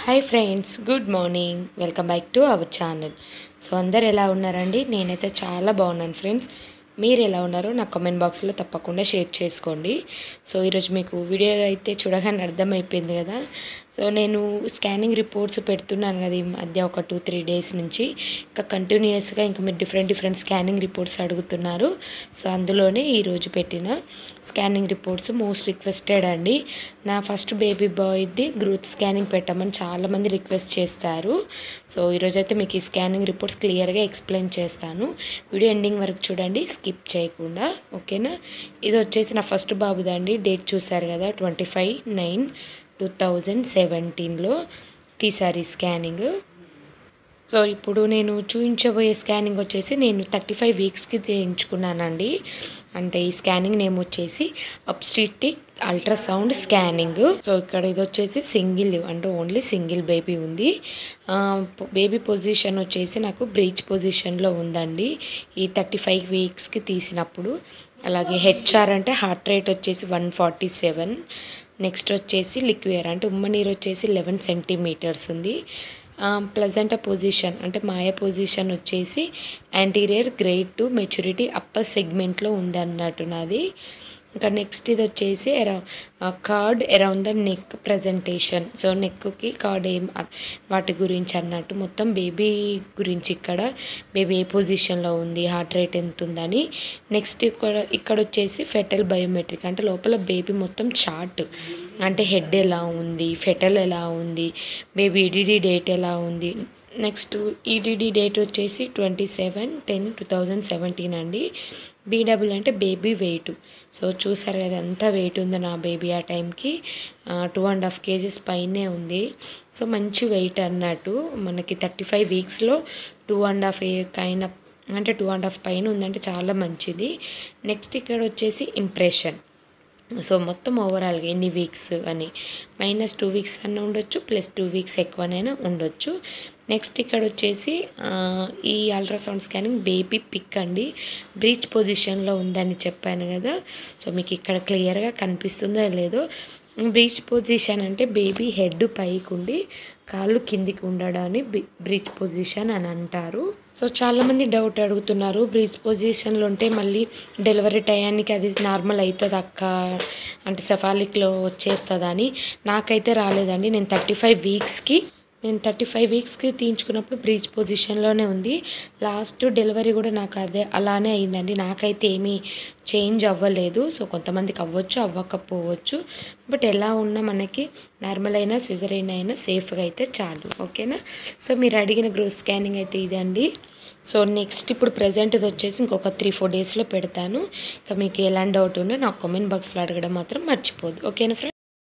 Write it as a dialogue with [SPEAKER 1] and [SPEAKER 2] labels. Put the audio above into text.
[SPEAKER 1] hi friends good morning welcome back to our channel so అందరు ఎలా ఉన్నారండి నేనైతే చాలా బాగున్నాను ఫ్రెండ్స్ మీరు ఎలా ఉన్నారో నా కామెంట్ బాక్స్లో తప్పకుండా షేర్ చేసుకోండి సో ఈరోజు మీకు వీడియో అయితే చూడగానే అర్థమైపోయింది కదా సో నేను స్కానింగ్ రిపోర్ట్స్ పెడుతున్నాను కదా ఈ మధ్య ఒక టూ త్రీ డేస్ నుంచి ఇంకా కంటిన్యూస్గా ఇంకా మీరు డిఫరెంట్ డిఫరెంట్ స్కానింగ్ రిపోర్ట్స్ అడుగుతున్నారు సో అందులోనే ఈరోజు పెట్టిన స్కానింగ్ రిపోర్ట్స్ మోస్ట్ రిక్వెస్టెడ్ అండి నా ఫస్ట్ బేబీ బాయ్ది గ్రోత్ స్కానింగ్ పెట్టమని చాలామంది రిక్వెస్ట్ చేస్తారు సో ఈరోజు అయితే మీకు ఈ స్కానింగ్ రిపోర్ట్స్ క్లియర్గా ఎక్స్ప్లెయిన్ చేస్తాను వీడియో ఎండింగ్ వరకు చూడండి స్కిప్ చేయకుండా ఓకేనా ఇది వచ్చేసి నా ఫస్ట్ బాబుదండి డేట్ చూసారు కదా twenty five nine two thousand సెవెంటీన్లో తీసారు ఈ స్కానింగ్ సో ఇప్పుడు నేను చూపించబోయే స్కానింగ్ వచ్చేసి నేను థర్టీ ఫైవ్ వీక్స్కి చేయించుకున్నానండి అంటే ఈ స్కానింగ్ నేమ్ వచ్చేసి అబ్స్టిటిక్ అల్ట్రాసౌండ్ స్కానింగ్ సో ఇక్కడ ఇది వచ్చేసి సింగిల్ అంటే ఓన్లీ సింగిల్ బేబీ ఉంది బేబీ పొజిషన్ వచ్చేసి నాకు బ్రీచ్ పొజిషన్లో ఉందండి ఈ థర్టీ ఫైవ్ వీక్స్కి తీసినప్పుడు అలాగే హెచ్ఆర్ అంటే హార్ట్ రేట్ వచ్చేసి వన్ ఫార్టీ సెవెన్ నెక్స్ట్ వచ్చేసి లిక్వియర్ అంటే ఉమ్మ నీరు వచ్చేసి లెవెన్ సెంటీమీటర్స్ ఉంది ప్లజెంట్ పొజిషన్ అంటే మాయ పొజిషన్ వచ్చేసి anterior grade two maturity upper సెగ్మెంట్లో ఉందన్నట్టు నాది ఇంకా నెక్స్ట్ ఇది వచ్చేసి ఎరౌ cord around the neck presentation so నెక్కి కార్డ్ ఏం వాటి గురించి అన్నట్టు మొత్తం బేబీ గురించి ఇక్కడ బేబీ ఏ పొజిషన్లో ఉంది హార్ట్ రేట్ ఎంత ఉందని నెక్స్ట్ ఇక్కడ ఇక్కడ వచ్చేసి ఫెటల్ బయోమెట్రిక్ అంటే లోపల బేబీ మొత్తం చార్ట్ అంటే హెడ్ ఎలా ఉంది ఫెటల్ ఎలా ఉంది బేబీ ఈడీడీ డేట్ ఎలా ఉంది నెక్స్ట్ ఈడీడీ డేట్ వచ్చేసి twenty seven ten two thousand seventeen అండి బీడబ్ల్యూ అంటే బేబీ వెయిట్ సో చూసారు కదా ఎంత వెయిట్ ఉందో నా బేబీ ఆ టైంకి టూ అండ్ హాఫ్ కేజీస్ పైనే ఉంది సో మంచి వెయిట్ అన్నట్టు మనకి థర్టీ ఫైవ్ వీక్స్లో టూ అండ్ హాఫ్ కైన అంటే టూ అండ్ హాఫ్ పైన ఉందంటే చాలా మంచిది నెక్స్ట్ ఇక్కడ వచ్చేసి ఇంప్రెషన్ సో మొత్తం ఓవరాల్గా ఎన్ని వీక్స్ అని మైనస్ టూ వీక్స్ అన్న ఉండొచ్చు ప్లస్ టూ వీక్స్ ఎక్కువనైనా ఉండొచ్చు నెక్స్ట్ ఇక్కడ వచ్చేసి ఈ అల్ట్రాసౌండ్ స్కానింగ్ బేబీ పిక్ అండి బ్రీచ్ పొజిషన్లో ఉందని చెప్పాను కదా సో మీకు ఇక్కడ క్లియర్గా కనిపిస్తుందో లేదో బ్రీచ్ పొజిషన్ అంటే బేబీ హెడ్ పైకి ఉండి కాళ్ళు కిందికి ఉండడాన్ని బ్రీచ్ పొజిషన్ అని అంటారు సో చాలామంది డౌట్ అడుగుతున్నారు బ్రీచ్ పొజిషన్లో ఉంటే మళ్ళీ డెలివరీ టయానికి అది నార్మల్ అవుతుంది అక్క అంటే సెఫాలిక్లో వచ్చేస్తుందా అని నాకైతే రాలేదండి నేను థర్టీ ఫైవ్ వీక్స్కి నేను థర్టీ ఫైవ్ వీక్స్కి తీయించుకున్నప్పుడు బ్రీచ్ పొజిషన్లోనే ఉంది లాస్ట్ డెలివరీ కూడా నాకు అదే అలానే అయిందండి నాకైతే ఏమీ చేంజ్ అవ్వలేదు సో కొంతమందికి అవ్వచ్చు అవ్వకపోవచ్చు బట్ ఎలా ఉన్నా మనకి నార్మల్ అయినా సిజరైన్ అయినా సేఫ్గా అయితే చాలు ఓకేనా సో మీరు అడిగిన గ్రోత్ స్కానింగ్ అయితే ఇదండి సో నెక్స్ట్ ఇప్పుడు ప్రజెంట్ ఇది వచ్చేసి ఇంకొక త్రీ ఫోర్ డేస్లో పెడతాను ఇంకా మీకు ఎలాంటి డౌట్ ఉన్నా నాకు కామెంట్ బాక్స్లో అడగడం మాత్రం మర్చిపోదు ఓకేనా ఫ్రెండ్స్